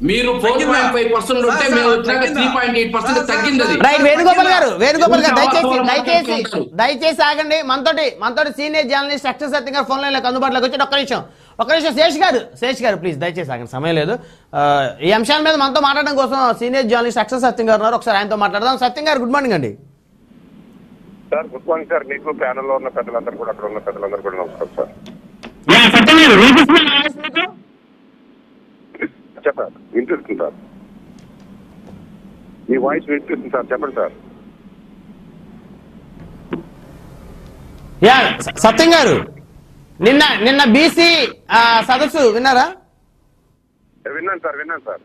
మీరు four point five percent ఉంటే మేము వచ్చినాక త్రీ పాయింట్ ఎయిట్ పర్సెంట్ తగ్గింది అది రైట్ వేణుగోపాల్ గారు వేణుగోపాల్ గారు దయచేసి ఊరికే దయచేసి మాట్లాడుతూ దయచేసి ఆగండి మనతోటి మనతోటి సీనియర్ జర్నలిస్ట్ అక్షర్ సత్యం గారు ఫోన్ లైన్లోకి అందుబాటులోకి వచ్చి ఒక్క నిమిషం ఒక్క నిమిషం శేష్ గారు శేష్ గారు ప్లీజ్ దయచేసి ఆగండి సమయం లేదు ఆ, ఈ అంశాల మీద మనతో మాట్లాడడం కోసం సీనియర్ జర్నలిస్ట్ అక్షర్ సత్యం గారు ఉన్నారు ఒకసారి ఆయనతో మాట్లాడదాం సత్యం గారు గుడ్ మార్నింగ్ అండి సార్ గుడ్ మార్నింగ్ సార్ మీకు ప్యానల్ లో ఉన్న పెద్దలందరూ కూడా అక్కడ ఉన్న పెద్దలందరూ కూడా నమస్కారం సార్ చెప్పండి వినిపిస్తుంది సార్ మీ వాయిస్ వినిపిస్తుంది సార్ చెప్పండి సార్ యా స- సత్యం గారు నిన్న నిన్న బీసీ సదస్సు విన్నారా విన్నాను సార్ విన్నాను సార్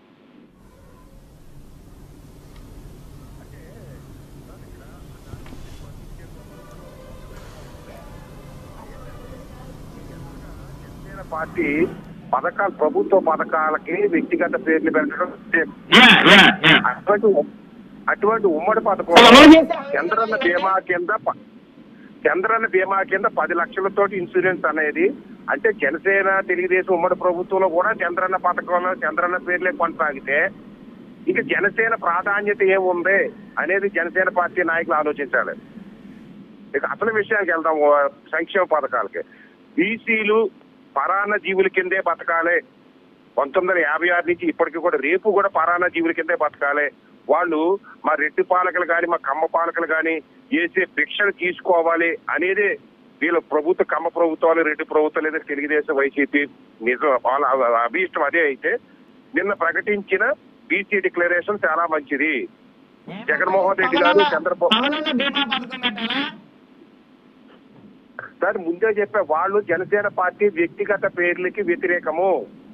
జనసేన పార్టీ పథకాలు ప్రభుత్వ పథకాలకి వ్యక్తిగత పేర్లు పెట్టడం అటువంటి అటువంటి ఉమ్మడి పథకం చంద్రన్న బీమా కింద ప- చంద్రన్న బీమా కింద పది లక్షలతో ఇన్సూరెన్స్ అనేది అంటే జనసేన తెలుగుదేశం ఉమ్మడి ప్రభుత్వంలో కూడా చంద్రన్న పథకంలో చంద్రన్న పేర్లే కొనసాగితే ఇక జనసేన ప్రాధాన్యత ఏముంది అనేది జనసేన పార్టీ నాయకులు ఆలోచించాలి ఇక అసలు విషయానికి వెళ్దాం ఓ సంక్షేమ పథకాలకి బీసీలు పరాన్న జీవుల కిందే బతకాలే పంతొమ్మిది వందల యాభై ఆరు నుంచి ఇప్పటికి కూడా రేపు కూడా పరాన్న జీవుల కిందే బతకాలి వాళ్ళు మా రెడ్డి పాలకులు కానీ మా కమ్మ పాలకులు కానీ చేసే భిక్షను తీసుకోవాలి అనేది వీళ్ళ ప్రభుత్వ కమ్మ ప్రభుత్వాలు రెడ్డి ప్రభుత్వాలు లేదా తెలుగుదేశం వైసీపీ నిజం వాళ్ళ అభీష్టం అదే అయితే నిన్న ప్రకటించిన బీసీ డిక్లరేషన్ చాలా మంచిది జగన్మోహన్ రెడ్డి గారు చంద్రబాబు సార్ ముందే చెప్పే వాళ్ళు జనసేన పార్టీ వ్యక్తిగత పేర్లకి వ్యతిరేకము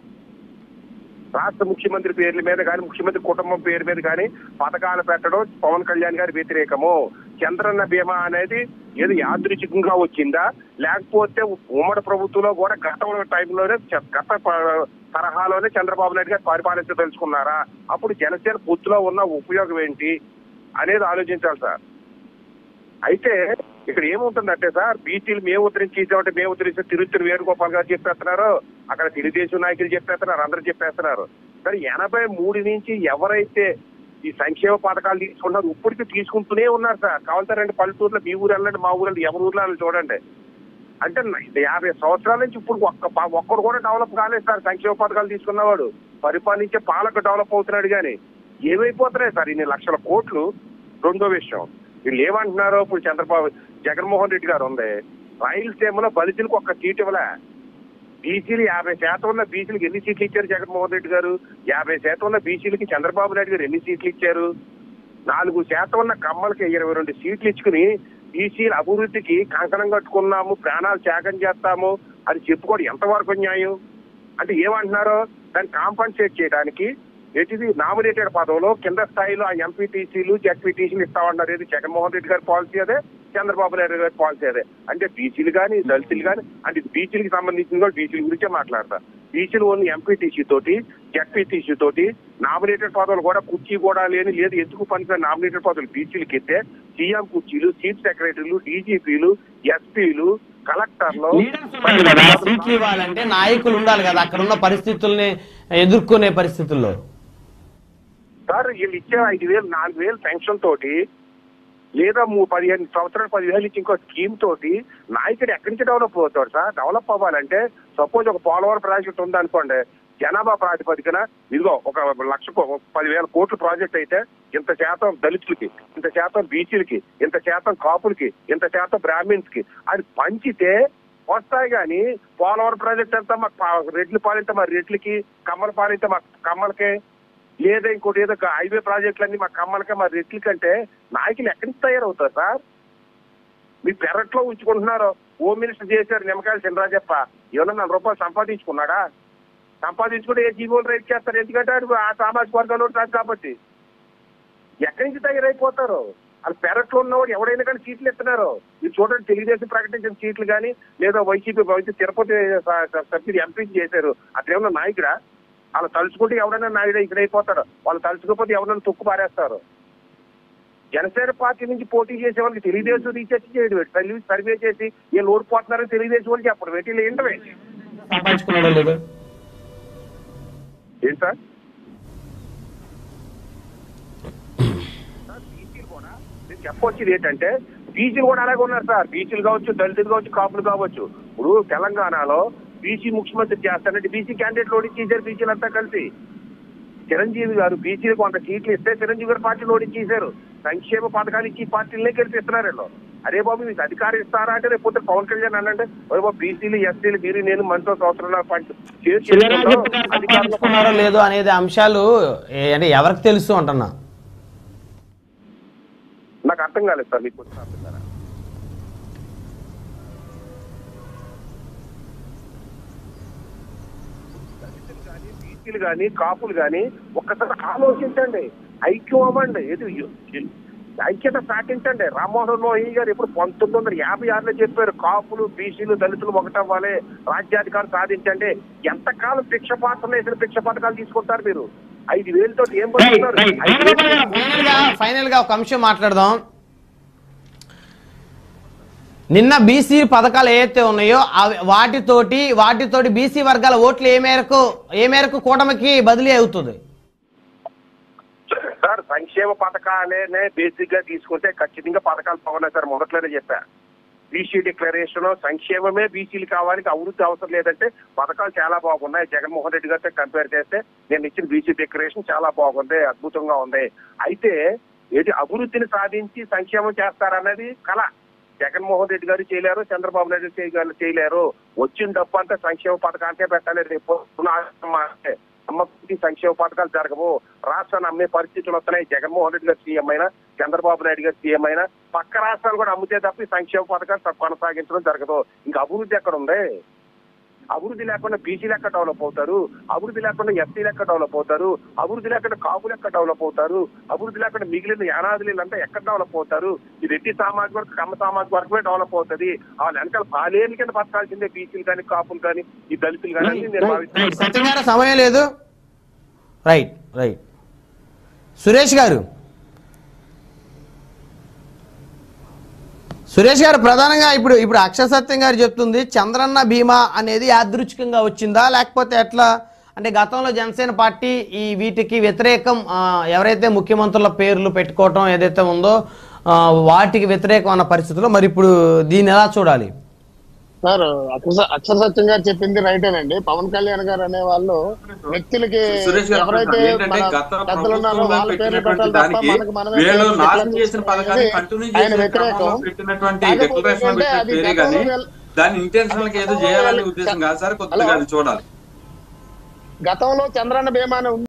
రాష్ట్ర ముఖ్యమంత్రి పేర్ల మీద కానీ ముఖ్యమంత్రి కుటుంబం పేరు మీద కానీ పథకాలు పెట్టడం పవన్ కళ్యాణ్ గారి వ్యతిరేకము చంద్రన్న బీమా అనేది ఏదో యాదృచ్ఛికంగా వచ్చిందా లేకపోతే ఉమ్మడి ప్రభుత్వంలో కూడా గత టైంలోనే చ- గత ప- తరహాలోనే చంద్రబాబు నాయుడు గారు పరిపాలించదలుచుకున్నారా అప్పుడు జనసేన పొత్తులో ఉన్న ఉపయోగం ఏంటి అనేది ఆలోచించాలి సార్ అయితే ఇక్కడ ఏముంటుందంటే సార్ బీసీలు మేము ఉద్ధరించి ఇచ్చామంటే మేము ఉద్ధరిస్తే తిరుత్తూరు వేణుగోపాల్ గారు చెప్పేస్తున్నారు అక్కడ తెలుగుదేశం నాయకులు చెప్పేస్తున్నారు అందరూ చెప్పేస్తున్నారు సరే ఎనభై మూడు నుంచి ఎవరైతే ఈ సంక్షేమ పథకాలు తీసుకున్నారు ఇప్పటికీ తీసుకుంటూనే ఉన్నారు సార్ కావాలంటే రెండు పల్లెటూరులో మీ ఊరు వెళ్ళండి మా ఊరు వెళ్ళండి ఎవరి ఊర్లో వెళ్ళండి చూడండి అంటే న- యాభై సంవత్సరాల నుంచి ఇప్పుడు ఒక్క ప- ఒక్కడు కూడా డెవలప్ కాలేదు సార్ సంక్షేమ పథకాలు తీసుకున్నవాడు పరిపాలించే పాలక డెవలప్ అవుతున్నాడు కానీ ఏమైపోతున్నాయి సార్ ఇన్ని లక్షల కోట్లు రెండో విషయం వీళ్ళు ఏమంటున్నారు ఇప్పుడు చంద్రబాబు జగన్మోహన్ రెడ్డి గారు ఉంది రాయలసీమలో బలితులకు ఒక్క సీట్ ఇవ్వలే బీసీలు యాభై శాతం ఉన్న బీసీలకు ఎన్ని సీట్లు ఇచ్చారు జగన్మోహన్ రెడ్డి గారు యాభై శాతం ఉన్న బీసీలకి చంద్రబాబు నాయుడు గారు ఎన్ని సీట్లు ఇచ్చారు నాలుగు శాతం ఉన్న కమ్మలకి ఇరవై రెండు సీట్లు ఇచ్చుకుని బీసీల అభివృద్ధికి కంకణం కట్టుకున్నాము ప్రాణాలు త్యాగం చేస్తాము అని చెప్పుకోవడం ఎంతవరకు న్యాయం అంటే ఏమంటున్నారో దాన్ని కాంపన్సేట్ చేయడానికి ఎటుది నామినేటెడ్ పదవులో కింద స్థాయిలో ఆ ఎంపీటీసీలు జెడ్పీటీసీలు ఇస్తామన్నారు ఏది జగన్మోహన్ రెడ్డి గారి పాలసీ అదే చంద్రబాబు నాయుడు గారి పాలసీ అదే అంటే బీసీలు కానీ దళితులు కానీ అంటే బీసీలకు సంబంధించిన కూడా బీసీల గురించే మాట్లాడతా బీసీలు ఓన్లీ ఎంపీటీసీ తోటి జెడ్పీటీసీ తోటి నామినేటెడ్ పదవులు కూడా కుర్చీ కూడా లేని లేదు ఎందుకు పనికిరాని నామినేటెడ్ పదవులు బీసీలకి ఇస్తే సీఎం కుర్చీలు చీఫ్ సెక్రటరీలు డీజీపీలు ఎస్పీలు కలెక్టర్లు సీట్లు ఇవ్వాలంటే నాయకులు ఉండాలి కదా అక్కడ ఉన్న పరిస్థితుల్ని ఎదుర్కొనే పరిస్థితుల్లో సార్ వీళ్ళు ఇచ్చే ఐదు వేలు నాలుగు వేలు పెన్షన్ తోటి లేదా మూ- పదిహేను సంవత్సరాలు పదివేలు ఇచ్చి ఇంకో స్కీమ్ తోటి నాయకుడు ఎక్కడి నుంచి డెవలప్ అవుతాడు సార్ డెవలప్ అవ్వాలంటే సపోజ్ ఒక పోలవరం ప్రాజెక్ట్ ఉందనుకోండి జనాభా ప్రాతిపదికన ఇదిగో ఒక లక్ష కో- పదివేల కోట్ల ప్రాజెక్ట్ అయితే ఇంత శాతం దళితులకి ఇంత శాతం బీసీలకి ఇంత శాతం కాపులకి ఇంత శాతం బ్రాహ్మిన్స్ కి అది పంచితే వస్తాయి కానీ పోలవరం ప్రాజెక్ట్ అంతా మాకు పా- రెడ్లు పాలింటే మా రెడ్లకి కమ్మల పాలింటే మా కమ్మలకే లేదా ఇంకోటి ఏదో ఒక హైవే ప్రాజెక్టులన్నీ మా కమ్మలకే మా రెడ్ల కంటే నాయకులు ఎక్కడి నుంచి తయారవుతారు సార్ మీ పెరట్లో ఉంచుకుంటున్నారు హోమ్ మినిస్టర్ చేశారు నిమ్మకాయలు చినరాజప్ప ఏమన్నా నాలుగు రూపాయలు సంపాదించుకున్నాడా సంపాదించుకుంటే ఏ జీవోలు రైట్ చేస్తారు ఎందుకంటే ఆడు ఆ సామాజిక వర్గంలో ఉంటాడు కాబట్టి ఎక్కడి నుంచి తయారైపోతారు వాళ్ళు పెరట్లో ఉన్నవాడు ఎవడైనా కానీ సీట్లు ఇస్తున్నారు మీరు చూడండి తెలుగుదేశం ప్రకటించిన సీట్లు కానీ లేదా వైసీపీ వైసీపీ తిరుపతి స- స- సభ్యులు ఎంపీ చేశారు అట్లేమన్నా నాయకుడా వాళ్ళు తలుచుకుంటే ఎవరైనా నాయుడు ఇక్కడ అయిపోతాడు వాళ్ళు తలుచుకోకపోతే ఎవరైనా తొక్కు పారేస్తారు జనసేన పార్టీ నుంచి పోటీ చేసే వాళ్ళకి తెలుగుదేశం రీసెర్చ్ చేయడం ఏంటి? సర్వే సర్వే చేసి వీళ్ళు ఓడిపోతున్నారని తెలుగుదేశం వాళ్ళు చెప్పడం ఏంటి వీళ్ళు ఏంటవే సంపాదించుకున్నాడో లేదో ఏంటి సార్ బీసీలు కూడా నేను చెప్పొచ్చేది ఏంటంటే బీసీలు కూడా అలాగే ఉన్నారు సార్ బీసీలు కావచ్చు దళితులు కావచ్చు కాపులు కావచ్చు ఇప్పుడు తెలంగాణలో బీసీ ముఖ్యమంత్రి చేస్తానంటే బీసీ క్యాండిడేట్లు ఓడించేశారు బీసీలు అంతా కలిసి చిరంజీవి గారు బీసీలు కొంత సీట్లు ఇస్తే చిరంజీవి గారు పార్టీలు ఓడించేశారు సంక్షేమ పథకాలు ఇచ్చి పార్టీలనే గెలిపిస్తున్నారు వీళ్ళు అరే బాబు మీకు అధికారం ఇస్తారా అంటే రేపు పొద్దున్న పవన్ కళ్యాణ్ అనంటే ఒరే బాబు బీసీలు ఎస్సీలు మీరు నేను మనతో సంవత్సరం పంచ చేసి అధికారంలో తీసుకున్నారో లేదో అనేది అంశాలు ఏ- అంటే ఎవరికి తెలుసు అంటున్నా నాకు అర్థం కాలేదు సార్ మీకు కొంచెం అర్థం కాలేదు దళితులు కానీ బీసీలు కానీ కాపులు కానీ ఒక్కసారి ఆలోచించండి ఐక్యం అవ్వండి ఏది ఐక్యత సాటించండి రామ్మోహన్ లోహి గారు ఇప్పుడు పంతొమ్మిది వందల యాభై ఆరులో చెప్పారు కాపులు బీసీలు దళితులు ఒకటవ్వాలి రాజ్యాధికారం సాధించండి ఎంతకాలం భిక్ష పాత్రలు వేసిన భిక్ష పథకాలు తీసుకుంటారు మీరు ఐదు వేలతో ఏం పడుతున్నారు right. ఐదు వేలతో ఫైనల్ గా ఫైనల్ గా ఒక అంశం మాట్లాడదాం నిన్న బీసీ పథకాలు ఏవైతే ఉన్నాయో అవి వాటితోటి వాటితోటి బీసీ వర్గాల ఓట్లు ఏ మేరకు ఏ మేరకు కూటమికి బదిలీ అవుతుంది సార్ సంక్షేమ పథకాలనే బేసిక్ గా తీసుకుంటే ఖచ్చితంగా పథకాలు బాగున్నాయి సార్ మొదట్లోనే చెప్పా బీసీ డిక్లరేషన్ సంక్షేమమే బీసీలు కావాలి అభివృద్ధి అవసరం లేదంటే పథకాలు చాలా బాగున్నాయి జగన్మోహన్ రెడ్డి గారితో కంపేర్ చేస్తే నేను ఇచ్చిన బీసీ డిక్లరేషన్ చాలా బాగుంది అద్భుతంగా ఉంది అయితే ఏది అభివృద్ధిని సాధించి సంక్షేమం చేస్తారన్నది కళ జగన్మోహన్ రెడ్డి గారు చేయలేరు చంద్రబాబు నాయుడు చేయ- గారు చేయలేరు వచ్చిన డబ్బు అంతా సంక్షేమ పథకానికే పెట్టాలి రేపు పునః అమ్మకి సంక్షేమ పథకాలు జరగవు రాష్ట్రాన్ని అమ్మే పరిస్థితులు వస్తున్నాయి జగన్మోహన్ రెడ్డి గారు సీఎం అయినా చంద్రబాబు నాయుడు గారు సీఎం అయినా పక్క రాష్ట్రాలు కూడా అమ్మితే తప్ప ఈ సంక్షేమ పథకాలు కొనసాగించడం జరగదు ఇంకా అభివృద్ధి ఎక్కడ ఉంది అభివృద్ధి లేకుండా బీసీలు ఎక్కడ డెవలప్ అవుతారు అభివృద్ధి లేకుండా ఎస్సీలు ఎక్కడ డెవలప్ అవుతారు అభివృద్ధి లేకుండా కాపులు ఎక్కడ డెవలప్ అవుతారు అభివృద్ధి లేకుండా మిగిలిన యానాదులంతా ఎక్కడ డెవలప్ అవుతారు ఈ రెడ్డి సామాజిక వర్గం కమ్మ సామాజిక వర్గమే డెవలప్ అవుతుంది వాళ్ళ వెనకాల పాలేని కింద బతకాల్సిందే బీసీలు కానీ కాపులు కానీ ఈ దళితులు కానీ అని నేను భావిస్తున్నాను సత్యం గారు సమయం లేదు రైట్ రైట్ సురేష్ గారు సురేష్ గారు ప్రధానంగా ఇప్పుడు ఇప్పుడు అక్షర సత్యం గారు చెప్తుంది చంద్రన్న బీమా అనేది యాదృచ్ఛికంగా వచ్చిందా లేకపోతే ఎట్లా అంటే గతంలో జనసేన పార్టీ ఈ వీటికి వ్యతిరేకం ఆ, ఎవరైతే ముఖ్యమంత్రుల పేర్లు పెట్టుకోవటం ఏదైతే ఉందో ఆ, వాటికి వ్యతిరేకం అన్న పరిస్థితిలో మరి ఇప్పుడు దీన్ని ఎలా చూడాలి సార్ అక్షర అక్షర సత్యం గారు చెప్పింది రైటేనండి పవన్ కళ్యాణ్ గారు అనే వాళ్ళు వ్యక్తులకి సురేష్ గారు ఎవరైతే ఏంటంటే మన గత పెద్దలు ఉన్నారో ప్రభుత్వంలో వాళ్ళ పేర్లు పెట్టినటువంటి పెట్టాలి తప్ప దానికి మనకు మనమే వీళ్ళు పేర్లు నాశనం పెట్టాలి చేసిన పథకాన్ని అనేది కంటిన్యూ ఆయన చేసిన వ్యతిరేకం క్రమంలో పెట్టినటువంటి కాకపోతే డిక్లరేషన్ ఏంటంటే పెట్టిన అది పేరే గతంలో కానీ వీళ్ళ- దాన్ని ఇంటెన్షనల్ గా ఏదో గతంలో చేయాలనే వీళ్ళ- ఉద్దేశం కాదు సార్ కొద్దిగా హలో. అది చూడాలి గతంలో చంద్రన్న బీమా అని ఉంది